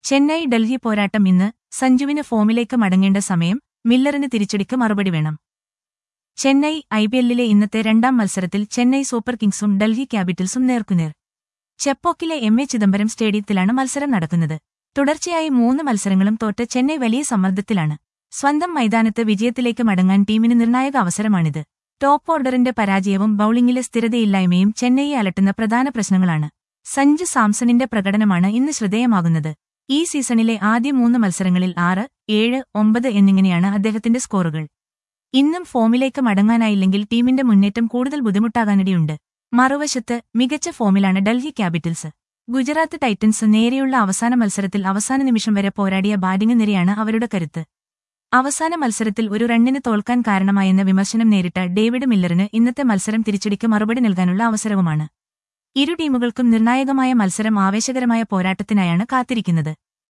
ചെന്നൈ ഡൽഹി പോരാട്ടം ഇന്ന് സഞ്ജുവിന് ഫോമിലേക്ക് മടങ്ങേണ്ട സമയം മില്ലറിന് തിരിച്ചടിക്ക് മറുപടി വേണം ചെന്നൈ ഐപിഎല്ലിലെ ഇന്നത്തെ രണ്ടാം മത്സരത്തിൽ ചെന്നൈ സൂപ്പർ കിങ്സും ഡൽഹി ക്യാപിറ്റൽസും നേർക്കുനേർ ചെപ്പോക്കിലെ എം എ ചിദംബരം സ്റ്റേഡിയത്തിലാണ് മത്സരം നടക്കുന്നത് തുടർച്ചയായി മൂന്ന് മത്സരങ്ങളും തോറ്റ് ചെന്നൈ വലിയ സമ്മർദ്ദത്തിലാണ് സ്വന്തം മൈതാനത്ത് വിജയത്തിലേക്ക് മടങ്ങാൻ ടീമിന് നിർണായക അവസരമാണിത് ടോപ്പ് ഓർഡറിന്റെ പരാജയവും ബൌളിംഗിലെ സ്ഥിരതയില്ലായ്മയും ചെന്നൈയെ അലട്ടുന്ന പ്രധാന പ്രശ്നങ്ങളാണ് സഞ്ജു സാംസണിന്റെ പ്രകടനമാണ് ഇന്ന് ശ്രദ്ധേയമാകുന്നത് ഈ സീസണിലെ ആദ്യ മൂന്ന് മത്സരങ്ങളിൽ ആറ് ഏഴ് ഒമ്പത് എന്നിങ്ങനെയാണ് അദ്ദേഹത്തിന്റെ സ്കോറുകൾ ഇന്നും ഫോമിലേക്ക് മടങ്ങാനായില്ലെങ്കിൽ ടീമിന്റെ മുന്നേറ്റം കൂടുതൽ ബുദ്ധിമുട്ടാകാനിടയുണ്ട് മറുവശത്ത് മികച്ച ഫോമിലാണ് ഡൽഹി ക്യാപിറ്റൽസ് ഗുജറാത്ത് ടൈറ്റൻസ് നേരെയുള്ള അവസാന മത്സരത്തിൽ അവസാന നിമിഷം വരെ പോരാടിയ ബാറ്റിംഗ് നിരയാണ് അവരുടെ കരുത്ത് അവസാന മത്സരത്തിൽ ഒരു റണ്ണിന് തോൽക്കാൻ കാരണമായെന്ന വിമർശനം നേരിട്ട ഡേവിഡ് മില്ലറിന് ഇന്നത്തെ മത്സരം തിരിച്ചടിക്ക് മറുപടി നൽകാനുള്ള അവസരവുമാണ് ഇരു ടീമുകൾക്കും നിർണായകമായ മത്സരം ആവേശകരമായ പോരാട്ടത്തിനായാണ് കാത്തിരിക്കുന്നത്